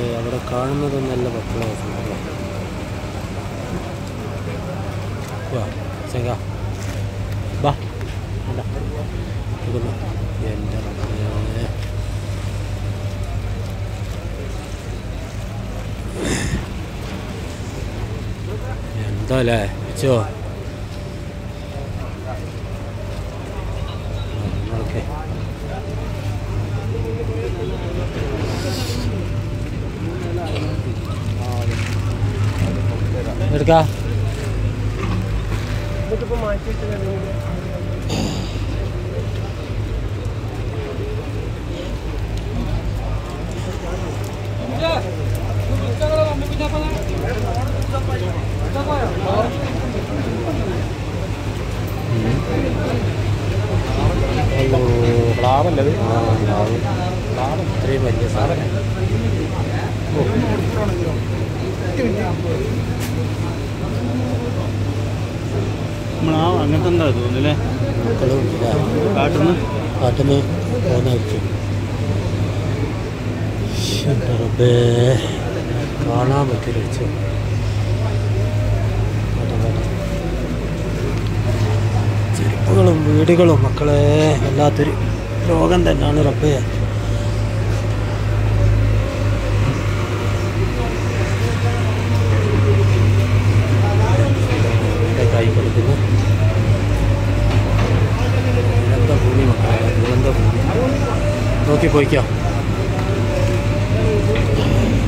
അവിടെ കാണുന്നതൊന്നല്ല മക്കളെ സംഭവം വാ ചെങ്ക വാ ഇതാ. ഇതൊന്ന് എൻ്റെ റബ്ബേ. എന്താ അല്ലേ വെച്ചോ ഓക്കെ എടുക്കാം പ്ലാവല്ലത് ആ ഉണ്ടാവും ഇത്രയും വലിയ സാധനം നമ്മളാ അങ്ങനത്തെ എന്താ തോന്നുന്നല്ലേ മക്കളും ഇതാ കാട്ടുന്നു കാട്ടുന്ന് പോകുന്നതായിരിക്കും എൻ്റെ റബ്ബേ കാണാൻ പറ്റില്ല വെച്ചു ചെരുപ്പുകളും വീടുകളും മക്കളെ വല്ലാത്തൊരു രോഗം തന്നെയാണ് റബ്ബേ എൻ്റെ കൈ കൊടുക്കുന്നു ദുരന്ത ഭൂമി മക്കളെ ദുരന്ത ഭൂമി നോക്കി പോയിക്കോ